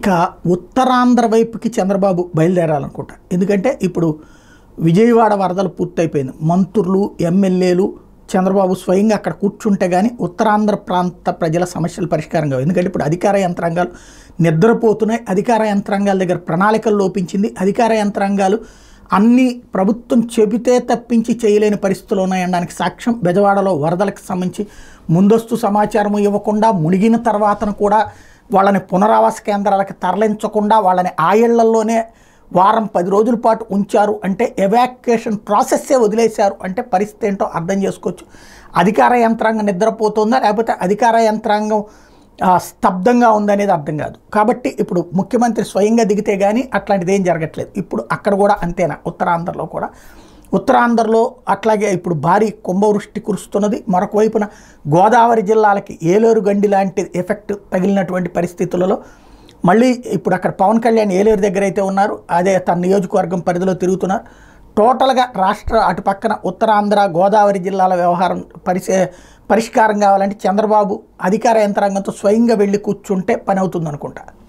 ఇక ఉత్తరాంధ్ర వైపుకి చంద్రబాబు బయలుదేరాలనుకుంటా ఎందుకంటే ఇప్పుడు విజయవాడ వరదలు పూర్తయిపోయింది మంత్రులు ఎమ్మెల్యేలు చంద్రబాబు స్వయంగా అక్కడ కూర్చుంటే కానీ ఉత్తరాంధ్ర ప్రాంత ప్రజల సమస్యలు పరిష్కారం కావు ఎందుకంటే ఇప్పుడు అధికార యంత్రాంగాలు నిద్రపోతున్నాయి అధికార యంత్రాంగాల దగ్గర ప్రణాళికలు లోపించింది అధికార యంత్రాంగాలు అన్ని ప్రభుత్వం చెబితే తప్పించి చేయలేని పరిస్థితులు ఉన్నాయనడానికి సాక్ష్యం బెజవాడలో వరదలకు సంబంధించి ముందస్తు సమాచారం ఇవ్వకుండా మునిగిన తర్వాతను కూడా వాళ్ళని పునరావాస కేంద్రాలకు తరలించకుండా వాళ్ళని ఆ ఇళ్లలోనే వారం పది రోజుల పాటు ఉంచారు అంటే ఎవాక్యుయేషన్ ప్రాసెస్సే వదిలేశారు అంటే పరిస్థితి ఏంటో అర్థం చేసుకోవచ్చు అధికార యంత్రాంగం నిద్రపోతుందా లేకపోతే అధికార యంత్రాంగం ఆ, స్తబ్దంగా ఉందనేది అర్థం కాదు కాబట్టి ఇప్పుడు ముఖ్యమంత్రి స్వయంగా దిగితే కానీ అట్లాంటిది ఏం జరగట్లేదు ఇప్పుడు అక్కడ కూడా అంతేనా ఉత్తరాంధ్రలో కూడా ఉత్తరాంధ్రలో అట్లాగే ఇప్పుడు భారీ కుంభవృష్టి కురుస్తున్నది మరొక వైపున గోదావరి జిల్లాలకి ఏలేరు గండి లాంటి ఎఫెక్ట్ తగిలినటువంటి పరిస్థితులలో మళ్ళీ ఇప్పుడు అక్కడ పవన్ కళ్యాణ్ ఏలేరు దగ్గర అయితే ఉన్నారు అదే తన నియోజకవర్గం పరిధిలో తిరుగుతున్నారు టోటల్గా రాష్ట్ర అటు పక్కన ఉత్తరాంధ్ర గోదావరి జిల్లాల వ్యవహారం పరిసే పరిష్కారం కావాలంటే చంద్రబాబు అధికార యంత్రాంగంతో స్వయంగా వెళ్ళి కూర్చుంటే పని అవుతుంది అనుకుంటా